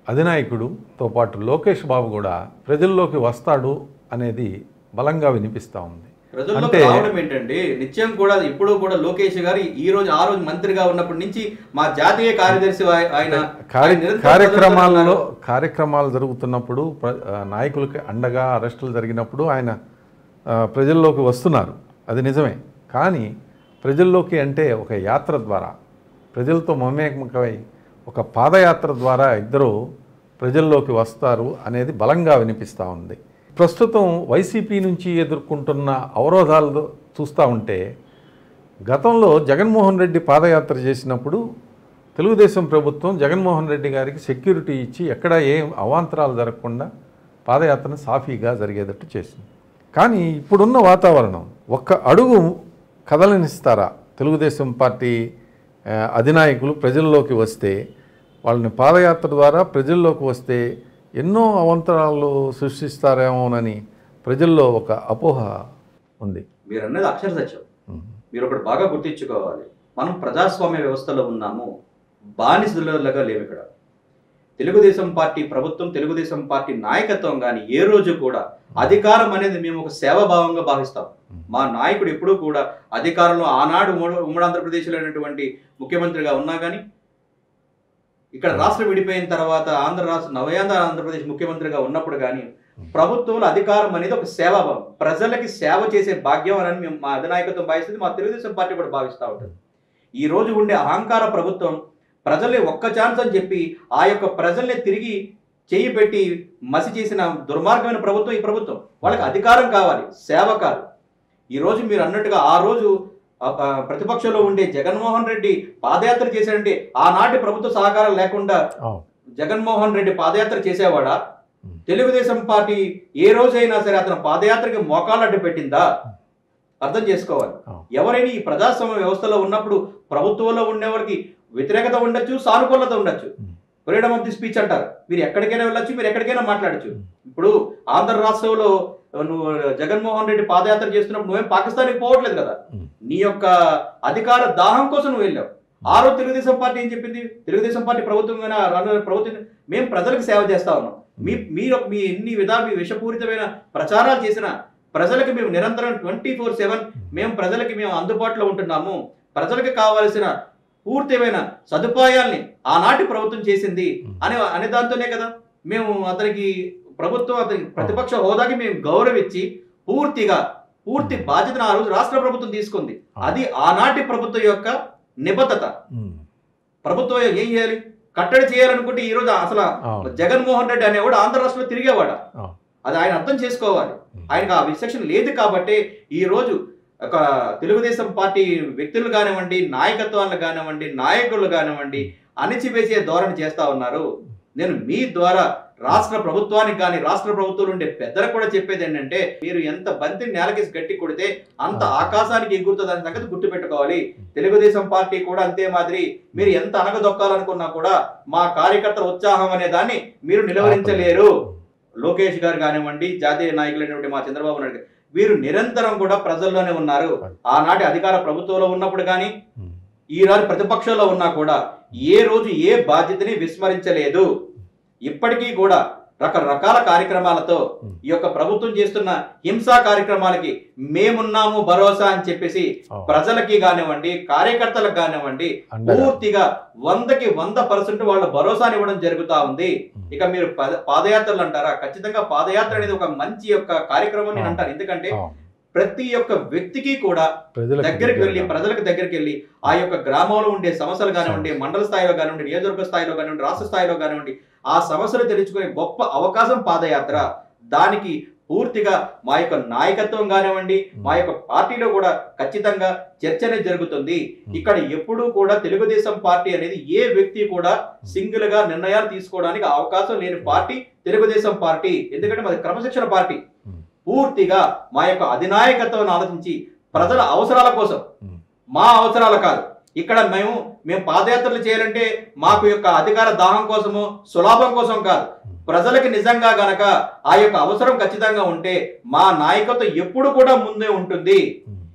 అధినాయకుడుతో పాటు లోకేష్ బాబు కూడా ప్రజల్లోకి వస్తాడు అనేది బలంగా వినిపిస్తూ ఉంది ప్రజల్లోకి అంటే రావడం ఏంటండి నిత్యం కూడా ఇప్పుడు కూడా లోకేష్ గారు ఈ రోజు ఆ రోజు మంత్రిగా ఉన్నప్పటి నుంచి మా జాతీయ కార్యదర్శి ఆయ- ఆయన కార్య- ఆయన నిరంతరం కార్యక్రమాల్లో ప్రజలతో కార్యక్రమాలు జరుగుతున్నప్పుడు ప్ర- ఆ, నాయకులకి అండగా అరెస్టులు జరిగినప్పుడు ఆయన ఆ, ప్రజల్లోకి వస్తున్నారు అది నిజమే కానీ ప్రజల్లోకి అంటే ఒక యాత్ర ద్వారా ప్రజలతో మమేకమై ఒక పాదయాత్ర ద్వారా ఇద్దరు ప్రజల్లోకి వస్తారు అనేది బలంగా వినిపిస్తూ ఉంది ప్రస్తుతం వైసీపీ నుంచి ఎదుర్కొంటున్న అవరోధాలు చూస్తూ ఉంటే గతంలో జగన్మోహన్ రెడ్డి పాదయాత్ర చేసినప్పుడు తెలుగుదేశం ప్రభుత్వం జగన్మోహన్ రెడ్డి గారికి సెక్యూరిటీ ఇచ్చి ఎక్కడ ఏం అవాంతరాలు జరగకుండా పాదయాత్రను సాఫీగా జరిగేటట్టు చేసింది కానీ ఇప్పుడున్న వాతావరణం ఒక్క అడుగు కదలనిస్తారా తెలుగుదేశం పార్టీ ఆ, అధినాయకులు ప్రజల్లోకి వస్తే వాళ్ళని పాదయాత్ర ద్వారా ప్రజల్లోకి వస్తే ఎన్నో అవాంతరాలు సృష్టిస్తారేమోనని ప్రజల్లో ఒక అపోహ ఉంది మీరు అన్నది అక్షర సత్యం మీరు ఒకటి బాగా గుర్తించుకోవాలి మనం ప్రజాస్వామ్య వ్యవస్థలో ఉన్నాము బానిసలుగా లేవు ఇక్కడ తెలుగుదేశం పార్టీ ప్రభుత్వం తెలుగుదేశం పార్టీ నాయకత్వం కానీ ఏ రోజు కూడా అధికారం అనేది మేము ఒక సేవాభావంగా భావిస్తాం మా నాయకుడు ఎప్పుడూ కూడా అధికారంలో ఆనాడు ఉమ్మడి ఉమ్మడి ఆంధ్రప్రదేశ్లో అయినటువంటి ముఖ్యమంత్రిగా ఉన్నా కానీ ఇక్కడ రాష్ట్రం విడిపోయిన తర్వాత ఆంధ్ర రాష్ట్ర నవయాంధ్ర ఆంధ్రప్రదేశ్ ముఖ్యమంత్రిగా ఉన్నప్పుడు కానీ ప్రభుత్వంలో అధికారం అనేది ఒక సేవాభావం ప్రజలకి సేవ చేసే భాగ్యం అని మేము మా అధినాయకత్వం భావిస్తుంది మా తెలుగుదేశం పార్టీ కూడా భావిస్తూ ఉంటుంది ఈ రోజు ఉండే అహంకార ప్రభుత్వం ప్రజల్ని ఒక్క ఛాన్స్ అని చెప్పి ఆ యొక్క ప్రజల్ని తిరిగి చేయి పెట్టి మసి చేసిన దుర్మార్గమైన ప్రభుత్వం ఈ ప్రభుత్వం వాళ్ళకి అధికారం కావాలి సేవ కాదు ఈ రోజు మీరు అన్నట్టుగా ఆ రోజు ఆ, ఆ, ప్రతిపక్షంలో ఉండే జగన్మోహన్ రెడ్డి పాదయాత్ర చేశాడంటే ఆనాటి ప్రభుత్వ సహకారం లేకుండా అవును. జగన్మోహన్ రెడ్డి పాదయాత్ర చేసేవాడా Hmm. తెలుగుదేశం పార్టీ ఏ రోజైనా సరే అతను పాదయాత్రకి మోకాళ్ళు అడ్డు పెట్టిందా అర్థం చేసుకోవాలి అవును. ఎవరైనా ఈ ప్రజాస్వామ్య వ్యవస్థలో ఉన్నప్పుడు ప్రభుత్వంలో ఉండేవారికి వ్యతిరేకత ఉండొచ్చు సానుకూలత ఉండొచ్చు Hmm. Freedom of the speech అంటారు మీరు ఎక్కడికైనా వెళ్ళొచ్చు మీరు ఎక్కడికైనా మాట్లాడచ్చు ఇప్పుడు ఆంధ్ర రాష్ట్రంలో నువ్వు జగన్మోహన్ రెడ్డి పాదయాత్ర చేస్తున్నప్పుడు నువ్వేం పాకిస్తాన్కి పోవట్లేదు కదా Hmm. నీ యొక్క అధికార దాహం కోసం నువ్వు వెళ్ళావు ఆ రోజు తెలుగుదేశం పార్టీ ఏం చెప్పింది తెలుగుదేశం పార్టీ ప్రభుత్వం అయినా రానున్న ప్రభుత్వం మేము ప్రజలకు సేవ చేస్తా ఉన్నాం మీ మీరు మీ ఎన్ని విధాలు మీ విషపూరితమైన ప్రచారాలు చేసిన ప్రజలకు మేము నిరంతరం ట్వంటీ ఫోర్ సెవెన్ మేము ప్రజలకి మేము అందుబాటులో ఉంటున్నాము ప్రజలకు కావాల్సిన పూర్తిమైన సదుపాయాల్ని ఆనాటి ప్రభుత్వం చేసింది అనే అనే దాంతోనే కదా మేము అతనికి ప్రభుత్వం అతనికి ప్రతిపక్ష హోదాకి మేము గౌరవించి పూర్తిగా పూర్తి బాధ్యతను ఆ రోజు రాష్ట్ర ప్రభుత్వం తీసుకుంది అది ఆనాటి ప్రభుత్వం యొక్క నిబద్ధత ఉమ్. ప్రభుత్వం ఏం చేయాలి కట్టడి చేయాలనుకుంటే ఈ రోజు అసలు అవును. జగన్మోహన్ రెడ్డి అనేవాడు ఆంధ్ర రాష్ట్రంలో తిరిగేవాడు అవును. అది ఆయన అర్థం చేసుకోవాలి ఉమ్. ఆయనకు ఆ విచక్షణ లేదు కాబట్టి ఈ రోజు ఒక తెలుగుదేశం పార్టీ వ్యక్తులు కానివ్వండి నాయకత్వాలు కానివ్వండి నాయకులు కానివ్వండి అణిచివేసే ధోరణి చేస్తా ఉన్నారు నేను మీ ద్వారా రాష్ట్ర ప్రభుత్వానికి కానీ రాష్ట్ర ప్రభుత్వంలో ఉండే పెద్దలకు కూడా చెప్పేది ఏంటంటే మీరు ఎంత బంతి నేలకేసి గట్టి కొడితే అంత ఆకాశానికి ఎగురుతుంది అనే సంగతి గుర్తుపెట్టుకోవాలి తెలుగుదేశం పార్టీ కూడా అంతే మాదిరి మీరు ఎంత అనగదొక్కాలనుకున్నా కూడా మా కార్యకర్తల ఉత్సాహం అనే దాన్ని మీరు నిలవరించలేరు లోకేష్ గారు కానివ్వండి జాతీయ నాయకులైనటువంటి మా చంద్రబాబు నాయుడు గారు, వీరు నిరంతరం కూడా ప్రజల్లోనే ఉన్నారు ఆనాటి అధికార ప్రభుత్వంలో ఉన్నప్పుడు కానీ ఉమ్. ఈనాడు ప్రతిపక్షంలో ఉన్నా కూడా ఏ రోజు ఏ బాధ్యతని విస్మరించలేదు ఇప్పటికీ కూడా రకరకాల కార్యక్రమాలతో ఈ యొక్క ప్రభుత్వం చేస్తున్న హింసా కార్యక్రమాలకి మేమున్నాము భరోసా అని చెప్పేసి అవును. ప్రజలకి కానివ్వండి కార్యకర్తలకు కానివ్వండి అండగా. పూర్తిగా వందకి వంద పర్సెంట్ వాళ్ళ భరోసాని ఇవ్వడం జరుగుతా ఉంది ఇక మీరు పద- పాదయాత్రలు అంటారా ఖచ్చితంగా పాదయాత్ర అనేది ఒక మంచి యొక్క కార్యక్రమం నేను అంటాను ఎందుకంటే అవును. ప్రతి ఒక్క వ్యక్తికి కూడా ప్రజలకు దగ్గరికి వెళ్ళి దగ్గరగా. ప్రజలకు దగ్గరికి వెళ్ళి ఆ యొక్క గ్రామంలో ఉండే సమస్యలు కానివ్వండి మండల స్థాయిలో కానివ్వండి నియోజకవర్గ స్థాయిలో కానివ్వండి రాష్ట్ర స్థాయిలో కానివ్వండి ఆ సమస్యలు తెలుసుకునే గొప్ప అవకాశం పాదయాత్ర దానికి పూర్తిగా మా యొక్క నాయకత్వం కానివ్వండి మా యొక్క పార్టీలో కూడా ఖచ్చితంగా చర్చ అనేది జరుగుతుంది ఇక్కడ ఎప్పుడూ కూడా తెలుగుదేశం పార్టీ అనేది ఏ వ్యక్తి కూడా సింగిల్ గా నిర్ణయాలు తీసుకోవడానికి అవకాశం లేని పార్టీ తెలుగుదేశం పార్టీ ఎందుకంటే మాది క్రమశిక్షణ పార్టీ ఉమ్. పూర్తిగా మా యొక్క అధినాయకత్వం ఆలోచించి ప్రజల అవసరాల కోసం ఉమ్. మా అవసరాలు కాదు ఇక్కడ మేము మేము పాదయాత్రలు చేయాలంటే మాకు యొక్క అధికార దాహం కోసము సులాభం కోసం కాదు ప్రజలకి నిజంగా గనక ఆ యొక్క అవసరం ఖచ్చితంగా ఉంటే మా నాయకత్వం ఎప్పుడు కూడా ముందే ఉంటుంది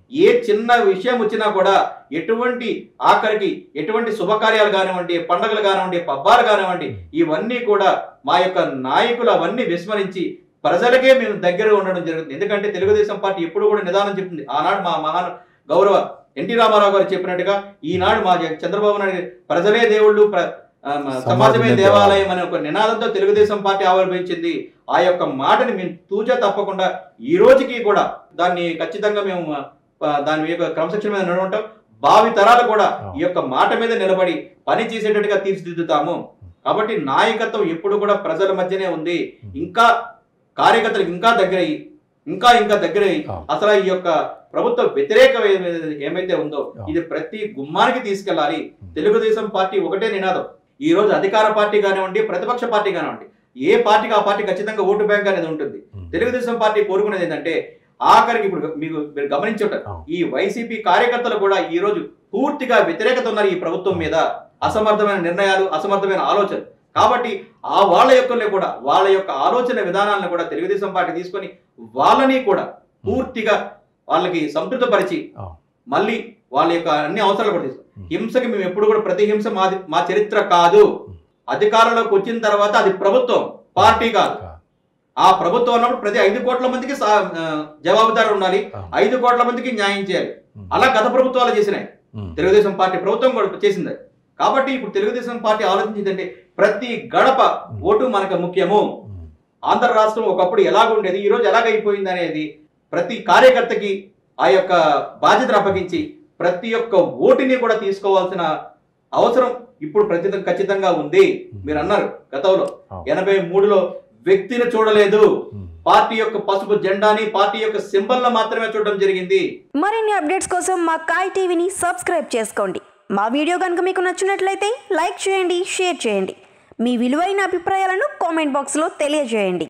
ఏ చిన్న విషయం వచ్చినా కూడా ఎటువంటి ఆఖరికి ఎటువంటి శుభకార్యాలు కానివ్వండి పండుగలు కానివ్వండి పబ్బాలు కానివ్వండి ఇవన్నీ కూడా మా యొక్క నాయకులు అవన్నీ విస్మరించి ప్రజలకే మేము దగ్గర ఉండడం జరుగుతుంది ఎందుకంటే తెలుగుదేశం పార్టీ ఎప్పుడు కూడా నిదానం చెప్తుంది ఆనాడు మా మహాన్ గౌరవ ఎన్టీ రామారావు గారు చెప్పినట్టుగా ఈనాడు మా జగ- చంద్రబాబు నాయుడు గారు ప్రజలే దేవుళ్ళు ప్ర- ఆ, మ- సమాజమే సమాజమే దేవాలయం అనే ఒక నినాదంతో తెలుగుదేశం పార్టీ ఆవిర్భవించింది ఆ యొక్క మాటని మేము తూచా తప్పకుండా ఈ రోజుకి కూడా దాన్ని ఖచ్చితంగా మేము ఆ, దాని యొక్క క్రమశిక్షణ మీద నడవటం భావి తరాలు కూడా ఈ యొక్క మాట మీద నిలబడి పని చేసేటట్టుగా తీర్చిదిద్దుతాము కాబట్టి నాయకత్వం ఎప్పుడు కూడా ప్రజల మధ్యనే ఉంది ఇంకా కార్యకర్తలకు ఇంకా దగ్గర అయ్యి ఇంకా ఇంకా దగ్గర అయ్యి ఆ. అసలు ఈ యొక్క ప్రభుత్వ వ్యతిరేక ఏ- ఏమైతే ఉందో ఆ. ఇది ప్రతి గుమ్మానికి తీసుకెళ్ళాలి తెలుగుదేశం పార్టీ ఒకటే నినాదం ఈ రోజు అధికార పార్టీ కానివ్వండి ప్రతిపక్ష పార్టీ కానివ్వండి ఏ పార్టీకి ఆ పార్టీ ఖచ్చితంగా ఓటు బ్యాంక్ అనేది ఉంటుంది తెలుగుదేశం పార్టీ కోరుకునేది ఏంటంటే ఆఖరికి ఇప్పుడు మీకు మీరు గమనించి ఉంటారు ఆ. ఈ వైసీపీ కార్యకర్తలు కూడా ఈ రోజు పూర్తిగా వ్యతిరేకత ఉన్నారు ఈ ప్రభుత్వం మీద అసమర్థమైన నిర్ణయాలు అసమర్థమైన ఆలోచన కాబట్టి ఆ వాళ్ళ యొక్క కూడా వాళ్ళ యొక్క ఆలోచన విధానాలను కూడా తెలుగుదేశం పార్టీ తీసుకొని వాళ్ళని కూడా పూర్తిగా వాళ్ళకి సంతృప్తపరిచి ఆ. మళ్ళీ వాళ్ళ యొక్క అన్ని అవసరాలు కూడా తీసుకు ఉం. హింసకి మేము ఎప్పుడు కూడా ప్రతి హింస మాది మా చరిత్ర కాదు అధికారంలోకి వచ్చిన తర్వాత అది ప్రభుత్వం పార్టీ కాదు ఆ ప్రభుత్వం అన్నప్పుడు ప్రతి ఐదు కోట్ల మందికి సా- ఆ, జవాబుదారు ఉండాలి ఆ. ఐదు కోట్ల మందికి న్యాయం చేయాలి అలా గత ప్రభుత్వాలు చేసినాయి తెలుగుదేశం పార్టీ ప్రభుత్వం కూడా చేసింది కాబట్టి ఇప్పుడు తెలుగుదేశం పార్టీ ఆలోచించిందంటే ప్రతి గడప ఓటు మనకు ముఖ్యము ఆంధ్ర రాష్ట్రం ఒకప్పుడు ఎలాగుండేది ఈ రోజు ఎలాగైపోయింది అనేది ప్రతి కార్యకర్తకి ఆ యొక్క బాధ్యతను అప్పగించి ప్రతి ఒక్క ఓటుని కూడా తీసుకోవాల్సిన అవసరం ఇప్పుడు ప్రతి ఖచ్చితంగా ఉంది మీరు అన్నారు గతంలో అవును. ఎనభై మూడులో వ్యక్తిని చూడలేదు పార్టీ యొక్క పసుపు జెండాని పార్టీ యొక్క సింబల్ మాత్రమే చూడడం జరిగింది మరిన్ని అప్డేట్స్ కోసం మా కాయ్ టీవీని సబ్స్క్రైబ్ చేసుకోండి మా వీడియో కనుక మీకు నచ్చినట్లయితే లైక్ చేయండి షేర్ చేయండి మీ విలువైన అభిప్రాయాలను కామెంట్ బాక్స్లో తెలియజేయండి